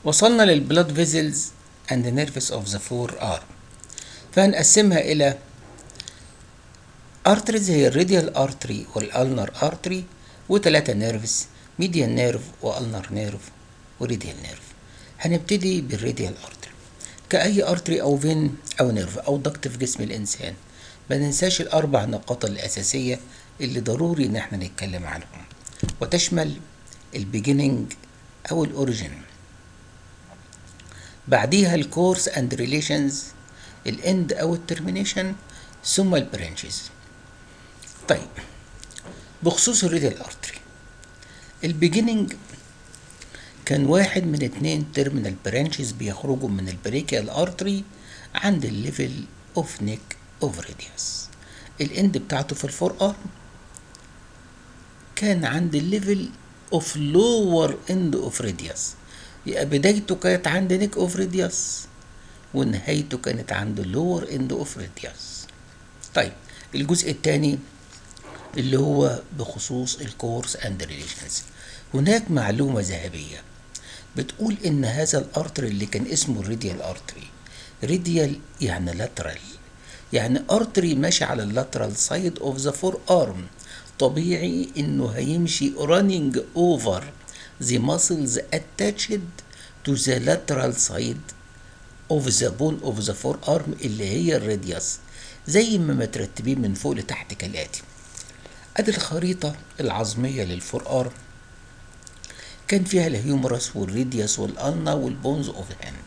وصلنا للبلاد فيزلز اند نيرفس اوف ذا فور ار فهنقسمها الى ارتريز هي الراديال ارتري والالنر ارتري وثلاثة نيرفز ميديال نيرف والنر نيرف وريديال نيرف هنبتدي بالراديال ارتري كأي ارتري او فين او نيرف او ضغط في جسم الانسان ما ننساش الاربع نقاط الاساسية اللي ضروري ان احنا نتكلم عنهم وتشمل البيجيننج او الاوريجين بعديها الكورس اند ريليشنز الاند او الترمينيشن ثم البرانشز طيب بخصوص الريديال ارتري البيجيننج كان واحد من اتنين تيرمينال برانشز بيخرجوا من البريكيال ارتري عند الليفل اوف نيك اوف راديوس الاند بتاعته في الفور ارم كان عند الليفل اوف لور اند اوف راديوس يبقى بدايته كانت عند نيك اوف راديوس ونهايته كانت عند اللور اند اوف راديوس طيب الجزء الثاني اللي هو بخصوص الكورس اند ريليشنز هناك معلومة ذهبية بتقول ان هذا الارتري اللي كان اسمه الريديال ارتري ريديال يعني لاترال يعني ارتري ماشي على اللاترال سايد اوف ذا فور ارم طبيعي انه هيمشي running over the muscles attached to the lateral side of the bone of the forearm اللي هي الراديوس زي ما مترتبين من فوق لتحت كالآتي ادي الخريطة العظمية للفور ارم كان فيها الهيومرس والريديوس والالنا والبونز اوف هاند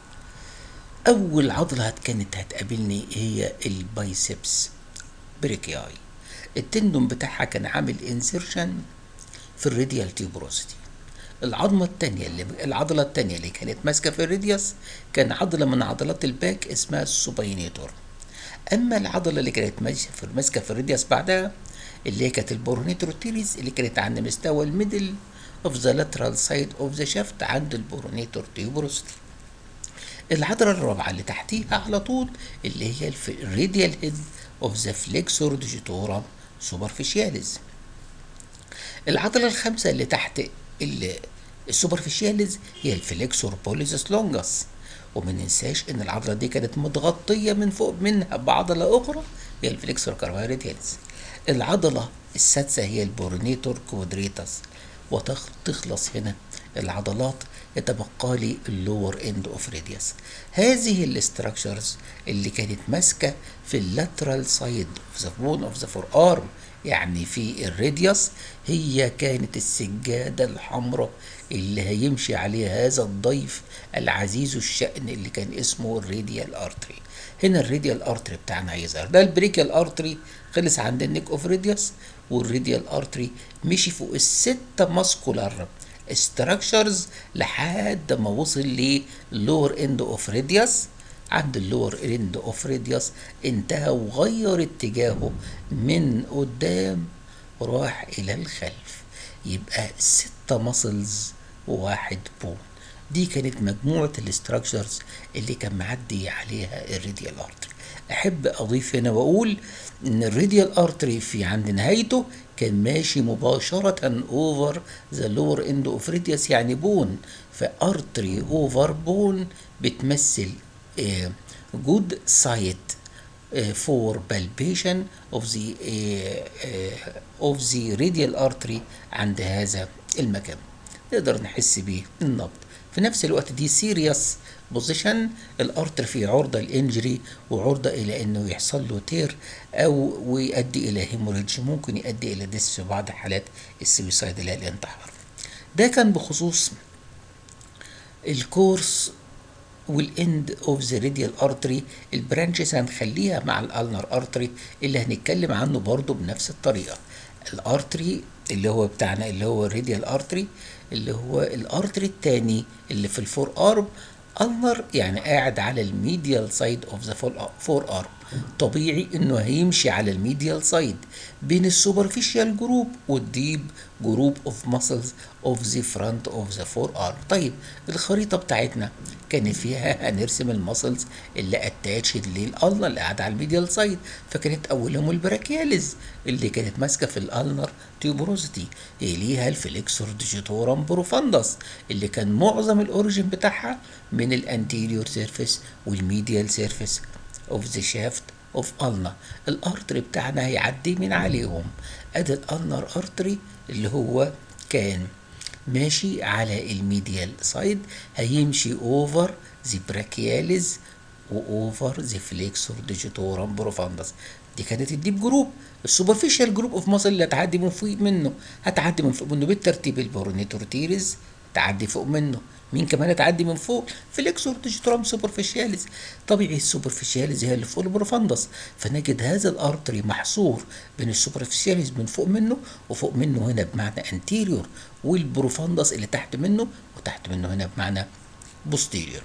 اول عضلة كانت هتقابلني هي البايسبس بريكياي التندون بتاعها كان عامل انسيرشن في الراديال تيوبروسيتي العظمة التانية اللي العضلة التانية اللي كانت ماسكة في الراديوس كان عضلة من عضلات الباك اسمها السوباينيتور أما العضلة اللي كانت ماسكة في الراديوس بعدها اللي هي كانت البورونيتروتيريز اللي كانت عند مستوى الميدل اوف ذا لاترال سايد اوف ذا شافت عند البورونيتور تيوبروسيتي العضلة الرابعة اللي تحتيها على طول اللي هي الراديال هيد اوف ذا فليكسور ديجيتورا سوبرفيشياليز العضلة الخامسة اللي تحت السوبرفيشياليز هي الفليكسور بوليزس لونجس وما ننساش ان العضلة دي كانت متغطية من فوق منها بعضلة اخرى هي الفليكسور كارفايريتياليز العضلة السادسة هي البورنيتور كوادريتاس وتخلص هنا العضلات يتبقى لي اللور اند اوف راديوس هذه الاستراكشرز اللي كانت ماسكه في اللاترال سايد اوف ذا بون اوف ذا فور ارم يعني في الراديوس هي كانت السجاده الحمراء اللي هيمشي عليها هذا الضيف العزيز الشأن اللي كان اسمه الراديال ارتري هنا الراديال ارتري بتاعنا هيظهر ده البريكيال ارتري خلص عند النيك اوف راديوس والراديال ارتري مشي فوق الستة ماسكولار استراكشرز لحد ما وصل للور اند اوف راديوس عند اللور اند اوف راديوس انتهى وغير اتجاهه من قدام وراح الى الخلف يبقى ستة ماسلز وواحد بون دي كانت مجموعة الاستراكشرز اللي كان معدي عليها الراديال ارتري احب اضيف هنا واقول ان الراديال ارتري في عند نهايته كان ماشي مباشرة اوفر ذا لور اند اوف راديوس يعني بون فارتري اوفر بون بتمثل جود سايت فور بالبيشن اوف ذا اوف ذا راديال ارتري عند هذا المكان نقدر نحس بيه النبض في نفس الوقت دي سيريس بوزيشن الارتر في عرضة الانجري وعرضة الى انه يحصل له تير او ويؤدي الى هيموريدج ممكن يؤدي الى ديس في بعض حالات السويسايد اللي هي الانتحار ده كان بخصوص الكورس والاند اوف ذا راديال ارتري البرانشز هنخليها مع الالنر ارتري اللي هنتكلم عنه برضه بنفس الطريقه الارتري اللي هو بتاعنا اللي هو الراديال ارتري اللي هو الارتري الثاني اللي في الفور ارم النر يعني قاعد على الميديال سايد اوف ذا فور ارم طبيعي انه هيمشي على الميديال سايد بين السوبرفيشال جروب والديب جروب اوف ماسلز اوف ذا فرونت اوف ذا فور ارم طيب الخريطه بتاعتنا كانت فيها هنرسم الماسلز اللي اتاتشد للالنا اللي قاعده على الميديال سايد فكانت اولهم البراكياليز اللي كانت ماسكه في الالنر تيوبروزيتي يليها الفليكسور ديجيتورم بروفاندس اللي كان معظم الاوريجين بتاعها من الانتيريور سيرفيس والميديال سيرفيس اوف ذا شافت اوف النا الارتري بتاعنا هيعدي من عليهم ادي الالنر ارتري اللي هو كان ماشي على الميديال سايد هيمشي اوفر ذا براكياليز واوفر ذا فليكسور ديجيتورم بروفاندس دي كانت الديب جروب السوبرفيشال جروب اوف ماسل اللي هتعدي من فوق منه هتعدي من فوق منه بالترتيب البورونيتور تيريز تعدي فوق منه مين كمان هتعدي من فوق فليكسور ديجيتورم سوبرفيشاليز طبيعي السوبرفيشاليز هي اللي فوق البروفاندس فنجد هذا الارتري محصور بين السوبرفيشاليز من فوق منه وفوق منه هنا بمعنى انتيريور والبروفاندس اللي تحت منه وتحت منه هنا بمعنى بوستيريور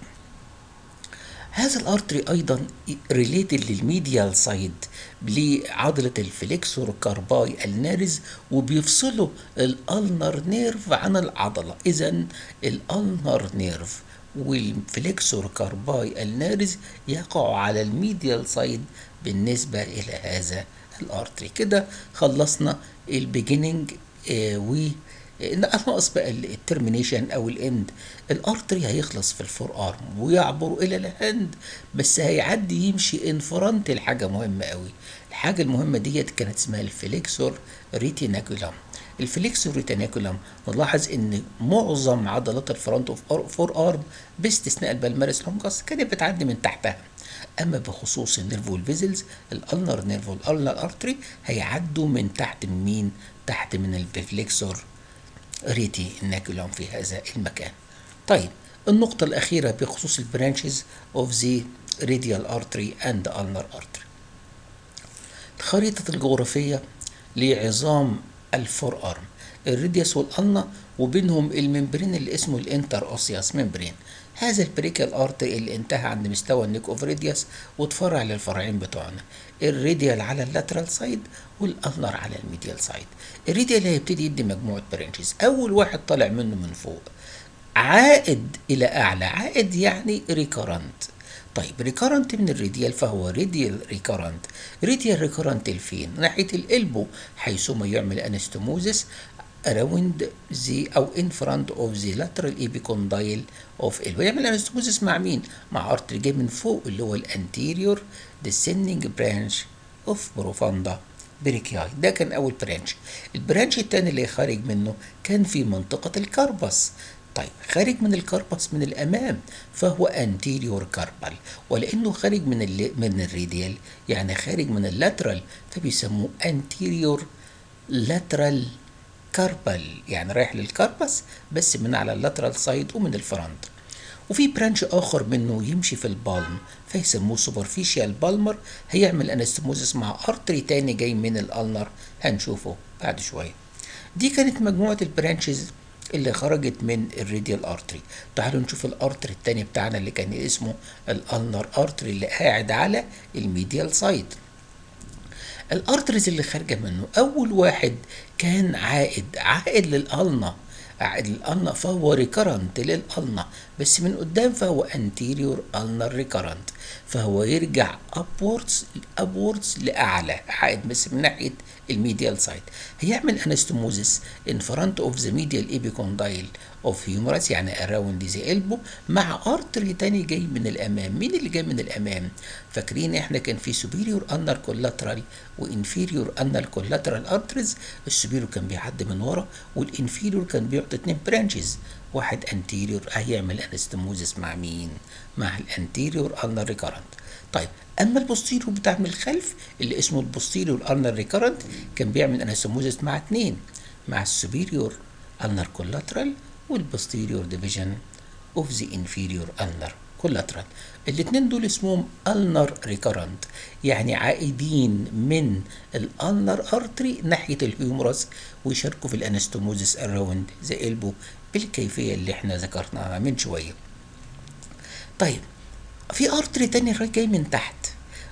هذا الارتري ايضا ريليتد للميديال سايد لعضله الفليكسور كارباي النارز وبيفصلوا الالنر نيرف عن العضله اذا الالنر نيرف والفليكسور كارباي النارز يقع على الميديال سايد بالنسبه الى هذا الارتري كده خلصنا البيجيننج آه و ناقص بقى الترمينيشن او الاند الارتري هيخلص في الفور ارم ويعبر الى الهند بس هيعدي يمشي انفرنت الحاجه مهمه قوي الحاجه المهمه ديت كانت اسمها الفليكسور ريتيناكولام الفليكسور ريتيناكولام نلاحظ ان معظم عضلات الفرونت اوف فور ارم باستثناء البلمارس لونجاس كانت بتعدي من تحتها اما بخصوص النيرف والفيزلز الالنر نيرف والالنر ارتري هيعدوا من تحت من مين تحت من الفليكسور ريتي الناكولوم في هذا المكان طيب النقطة الأخيرة بخصوص البرانشز of the radial artery and ulnar artery الخريطة الجغرافية لعظام الفور أرم الريديوس والألنا وبينهم الممبرين اللي اسمه الانتر اوسياس ممبرين هذا البريكال ارتري اللي انتهى عند مستوى النيك اوف ريديوس وتفرع للفرعين بتوعنا الريديال على اللاترال سايد والالنر على الميديال سايد الريديال هيبتدي يدي مجموعه برانشز اول واحد طالع منه من فوق عائد الى اعلى عائد يعني ريكارنت طيب ريكارنت من الريديال فهو ريديال ريكارنت ريديال ريكارنت لفين ناحيه الالبو حيثما يعمل انستموزس around the او in front of the lateral epicondyle of elbow يعمل انستموزس مع مين؟ مع ارتري جاي من فوق اللي هو الانتيريور descending branch of profunda بريكياي ده كان اول برانش البرانش الثاني اللي خارج منه كان في منطقة الكربس طيب خارج من الكربس من الامام فهو انتيريور كاربال ولانه خارج من ال من الريديال يعني خارج من اللاترال فبيسموه انتيريور لاترال كاربال يعني رايح للكربس بس من على اللاترال سايد ومن الفرونت وفي برانش اخر منه يمشي في البالم فيسموه سوبرفيشال بالمر هيعمل انستموزس مع ارتري تاني جاي من الالنر هنشوفه بعد شويه دي كانت مجموعه البرانشز اللي خرجت من الراديال ارتري تعالوا نشوف الارتري التاني بتاعنا اللي كان اسمه الالنر ارتري اللي قاعد على الميديال سايد الارتريز اللي خارجه منه اول واحد كان عائد عائد للالنا عائد للالنا فهو ريكرنت للالنا بس من قدام فهو انتيريور النر ريكرنت فهو يرجع ابوردز ابوردز لاعلى عائد بس من ناحيه الميديال سايد هيعمل انستموزس ان فرونت اوف ذا ميديال ايبيكوندايل اوف هيومرس يعني اراوند ذا البو مع ارتري تاني جاي من الامام مين اللي جاي من الامام فاكرين احنا كان في سوبيريور انر كولاترال وانفيريور انر كولاترال ارتريز السوبيريور كان بيعدي من ورا والانفيريور كان بيعطي اتنين برانشز واحد انتيريور هيعمل انستموزس مع مين مع الانتيريور انر ريكارنت طيب اما البوستيريور بتاع من الخلف اللي اسمه البوستيريور انر ريكارنت كان بيعمل انستموزس مع اتنين مع السوبيريور انر كولاترال والبوستيريور ديفيجن اوف ذا انفيريور انر كولاترال الاثنين دول اسمهم النر ريكارنت يعني عائدين من الالنر ارتري ناحيه الهيومرس ويشاركوا في الانستوموزس اراوند ذا البو بالكيفيه اللي احنا ذكرناها من شويه طيب في ارتري تاني جاي من تحت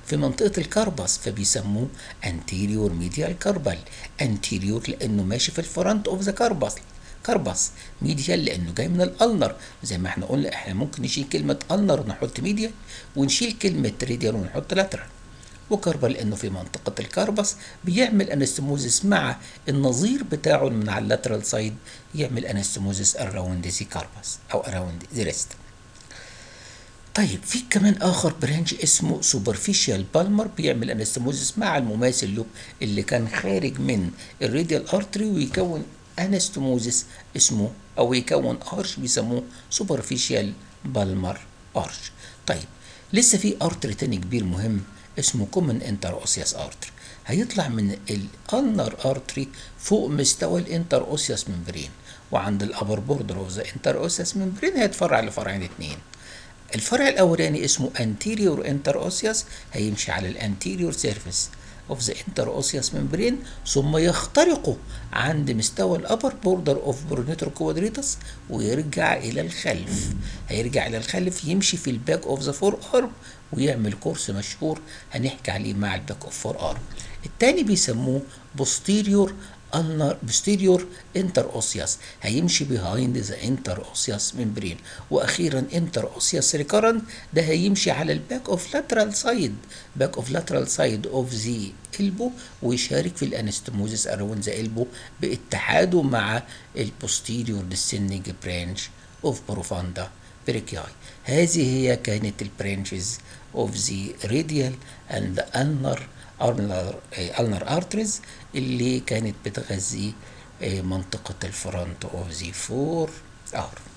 في منطقة الكربس فبيسموه anterior medial carpal anterior لأنه ماشي في الفرونت اوف ذا كربس كربس ميديال لأنه جاي من الألنر زي ما احنا قلنا احنا ممكن نشيل كلمة ألنر ونحط ميديال ونشيل كلمة ريديال ونحط لاترال وكربا لانه في منطقة الكربس بيعمل انستموزس مع النظير بتاعه من على اللاترال سايد يعمل انستموزس اراوند ذي كربس او اراوند ذي ريست طيب في كمان اخر برانش اسمه سوبرفيشال بالمر بيعمل انستموزس مع المماثل له اللي كان خارج من الراديال ارتري ويكون انستموزس اسمه او يكون ارش بيسموه سوبرفيشال بالمر ارش طيب لسه في ارتري تاني كبير مهم اسمه كومن انتر اوسياس ارتري هيطلع من الالنر ارتري فوق مستوى الانتر اوسياس ممبرين وعند الابر بوردر اوف ذا انتر اوسياس ممبرين هيتفرع لفرعين اتنين الفرع الاولاني اسمه anterior interossseous هيمشي على الانتيريور سيرفيس اوف ذا interossseous ممبرين ثم يخترقه عند مستوى الابر بوردر اوف برونيتور كوادريتس ويرجع الى الخلف هيرجع الى الخلف يمشي في الباك اوف ذا فور ارم ويعمل كورس مشهور هنحكي عليه مع الباك اوف فور ارم التاني بيسموه posterior ulnar posterior interosseous هيمشي behind the interosseous membrane واخيرا interosseous recurrent ده هيمشي على الباك اوف lateral side back of lateral side of the elbow ويشارك في الانستموزس around the elbow باتحاده مع البوستيريور descending branch of profunda brachiae هذه هي كانت البرانشز of the radial and ulnar ulnar arteries اللي كانت بتغذي منطقة الفرونت اوف ذي فور ار